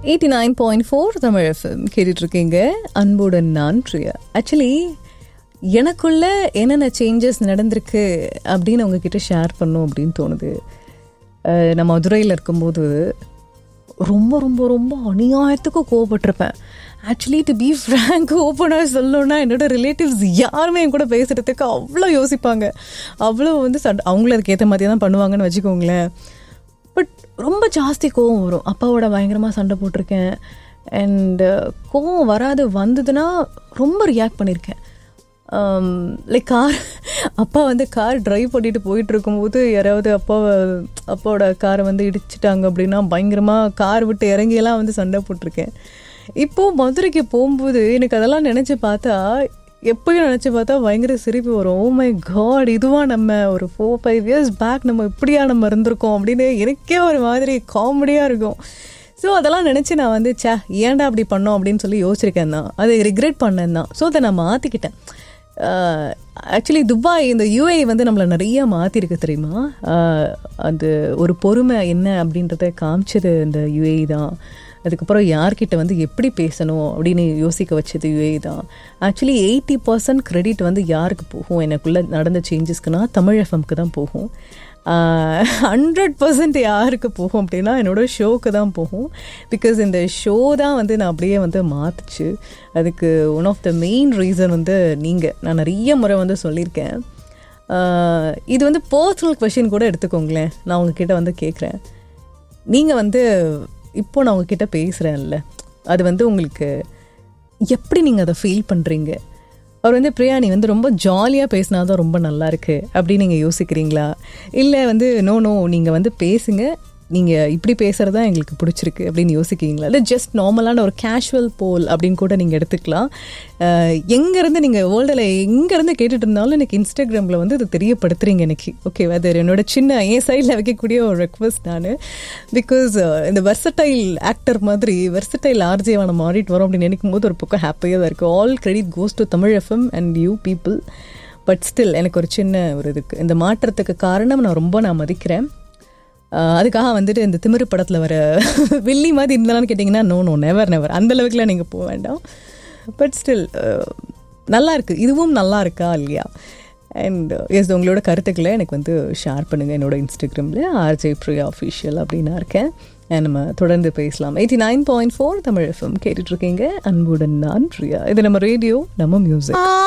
eighty nine point four Tamil FM கேட்டுட்ருக்கீங்க அன்புடன் நான் பிரியா ஆக்சுவலி எனக்குள்ள என்னென்ன சேஞ்சஸ் நடந்திருக்கு அப்படின்னு உங்ககிட்ட ஷேர் பண்ணும் அப்படின்னு தோணுது அஹ் நான் மதுரையில் இருக்கும்போது ரொம்ப ரொம்ப ரொம்ப அநியாயத்துக்கு கோவப்பட்டிருப்பேன் ஆக்சுவலி டு பி ஃப்ரேங்க் ஓப்பனாக சொல்லணும்னா என்னோட ரிலேட்டிவ்ஸ் யாருமே என் கூட பேசுகிறதுக்கு அவ்வளோ யோசிப்பாங்க அவ்வளோ வந்து சட் அவங்களும் அதுக்கு ஏற்ற மாதிரி தான் பண்ணுவாங்கன்னு வச்சுக்கோங்களேன் பட் ரொம்ப ஜாஸ்தி கோவம் வரும் அப்பாவோட பயங்கரமாக சண்டை போட்டிருக்கேன் அண்டு கோவம் வராது வந்ததுன்னா ரொம்ப ரியாக்ட் பண்ணியிருக்கேன் லைக் கார் அப்பா வந்து கார் டிரைவ் பண்ணிட்டு போயிட்டு இருக்கும்போது யாராவது அப்பாவை அப்பாவோட காரை வந்து இடிச்சிட்டாங்க அப்படின்னா பயங்கரமாக கார் விட்டு இறங்கியெல்லாம் வந்து சண்டை போட்டிருக்கேன் இப்போது மதுரைக்கு போகும்போது எனக்கு அதெல்லாம் நினச்சி பார்த்தா எப்பயும் நினச்சி பார்த்தா பயங்கர சிரிப்பு வரும் ஓ மை காட் இதுவா நம்ம ஒரு ஃபோர் ஃபைவ் இயர்ஸ் பேக் நம்ம இப்படியா நம்ம இருந்திருக்கோம் அப்படின்னு எனக்கே ஒரு மாதிரி காமெடியாக இருக்கும் ஸோ அதெல்லாம் நினச்சி நான் வந்து சே ஏன்டா அப்படி பண்ணோம் அப்படின்னு சொல்லி யோசிச்சிருக்கேன் தான் அதை ரிக்ரெட் பண்ணேன் தான் ஸோ அதை நான் மாற்றிக்கிட்டேன் ஆக்சுவலி துபாய் இந்த யூஏ வந்து நம்மளை நிறைய மாற்றிருக்கு தெரியுமா ஆஹ் அது ஒரு பொறுமை என்ன அப்படின்றத காமிச்சது இந்த யூஏ தான் அதுக்கப்புறம் யார்கிட்ட வந்து எப்படி பேசணும் அப்படின்னு யோசிக்க வச்சது யூஏ தான் ஆக்சுவலி எயிட்டி பர்சன்ட் கிரெடிட் வந்து யாருக்கு போகும் எனக்குள்ளே நடந்த சேஞ்சஸ்க்குனா தமிழ் எஃப்எம்க்கு தான் போகும் ஹண்ட்ரட் பர்சன்ட் யாருக்கு போகும் அப்படின்னா என்னோட ஷோக்கு தான் போகும் பிகாஸ் இந்த ஷோ தான் வந்து நான் அப்படியே வந்து மாற்றுச்சு அதுக்கு one of the main reason வந்து நீங்கள் நான் நிறைய முறை வந்து சொல்லியிருக்கேன் ஆஹ் இது வந்து பர்சனல் கொஷின் கூட எடுத்துக்கோங்களேன் நான் உங்ககிட்ட வந்து கேட்குறேன் நீங்கள் வந்து இப்போ நான் உங்ககிட்ட பேசுகிறேன்ல அது வந்து உங்களுக்கு எப்படி நீங்கள் அதை ஃபீல் பண்ணுறீங்க அவர் வந்து பிரியா நீ வந்து ரொம்ப ஜாலியாக பேசினா தான் ரொம்ப நல்லா இருக்கு அப்படின்னு நீங்கள் யோசிக்கிறீங்களா இல்லை வந்து நோ நோ நீங்கள் வந்து பேசுங்க நீங்கள் இப்படி பேசுகிறது தான் எங்களுக்கு பிடிச்சிருக்கு அப்படின்னு யோசிக்கிறீங்களா இல்லை ஜஸ்ட் நார்மலான ஒரு கேஷுவல் போல் அப்படின்னு கூட நீங்கள் எடுத்துக்கலாம் அஹ் எங்கேருந்து நீங்கள் வேர்ல்டில் எங்கேருந்து கேட்டுட்டு இருந்தாலும் எனக்கு இன்ஸ்டாகிராமில் வந்து இது தெரியப்படுத்துறீங்க எனக்கு ஓகே அது என்னோட சின்ன என் சைடில் வைக்கக்கூடிய ஒரு ரெக்வஸ்ட் நான் பிகாஸ் இந்த வெர்சடைல் ஆக்டர் மாதிரி வெர்சடைல் ஆர்ஜேவா நம்ம மாறிட்டு வரோம் அப்படின்னு நினைக்கும் போது ஒரு பக்கம் ஹாப்பியாக தான் இருக்குது all credit goes to Tamil FM and you people but still எனக்கு ஒரு சின்ன ஒரு இதுக்கு இந்த மாற்றத்துக்கு காரணம் நான் ரொம்ப நான் மதிக்கிறேன் ஆஹ் அதுக்காக வந்துட்டு இந்த திமிரு படத்தில் வர வில்லி மாதிரி இருந்தாலும் கேட்டிங்கன்னா நோ நோ நெவர் நெவர் அந்த அளவுக்குலாம் நீங்கள் போக வேண்டாம் பட் ஸ்டில் நல்லா இருக்கு இதுவும் நல்லா இருக்கா இல்லையா அண்ட் எஸ் உங்களோட கருத்துக்களை எனக்கு வந்து ஷேர் பண்ணுங்கள் என்னோட இன்ஸ்டாகிராமில் ஆர்ஜே பிரியா அஃபிஷியல் அப்படின்னு இருக்கேன் And நம்ம தொடர்ந்து பேசலாம் eighty nine point four Tamil FM கேட்டுட்ருக்கீங்க அன்புடன் நான் பிரியா இது நம்ம ரேடியோ நம்ம மியூசிக்